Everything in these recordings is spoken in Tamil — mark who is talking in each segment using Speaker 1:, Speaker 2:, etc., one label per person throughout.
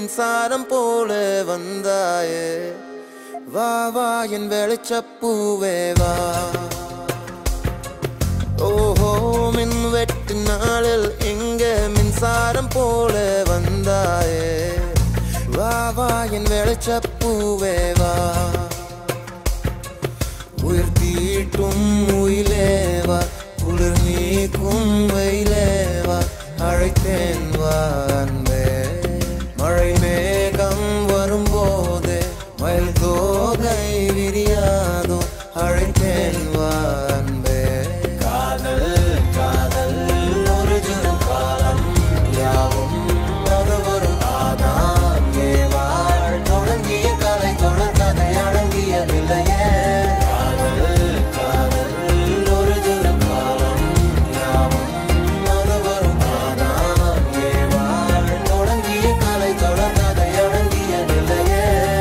Speaker 1: மின்சாரம் போல வந்தாயே வா வா என் வெளிச்சப்பூவே வா ஓஹோ மின் வெட்டு நாளில் இங்க மின்சாரம் போல வந்தாயே வா வா என் வெளிச்சப்பூவே வா உயிர் தீட்டும் உயிலேவா குளிர் நீக்கும் வெயிலேவா அழைத்தேன் வா அன்பே மழை மேகம் வரும்போது மயில் தோகை விரியாதோ அழைத்தேன் வா அன்பே காதல் காதல் ஒரு ஜனம் காலம் யாவும் அது ஒரு ஆதாம் ஏவாள் தொடங்கிய கலை தொடர் கதை அடங்கியதில்லையே காதல் காதல் ஒரு ஜனம் காலம் யாவும் அது ஒரு ஆதாம் ஏவாள் தொடங்கிய கலை தொடர் கதை அடங்கியதில்லையே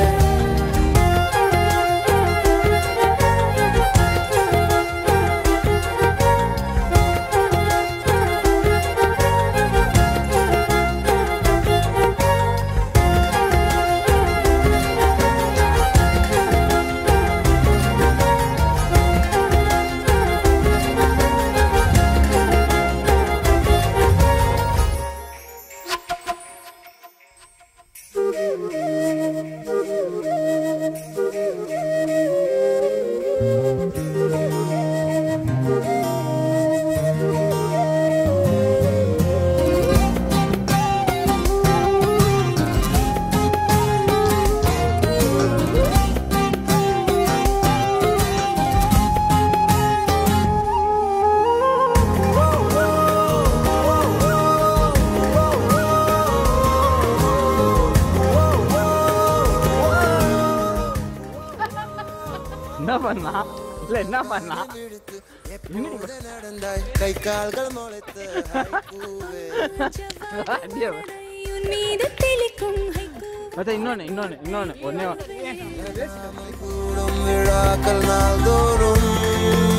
Speaker 2: என்ன பண்ணா இல்ல என்ன பண்ணா
Speaker 1: கூட நடந்தாய் கை கால்கள் முளைத்து ஹைக்கூவே.
Speaker 2: அடியே வா.
Speaker 3: உன் மீது தெளிக்கும் ஹைக்கூ
Speaker 2: மச்சான் இன்னொன்னு இன்னொன்னு இன்னொன்னு ஒன்னே ஒண்ணு.
Speaker 1: கூடும் விழாக்கள் நாள்தோறும்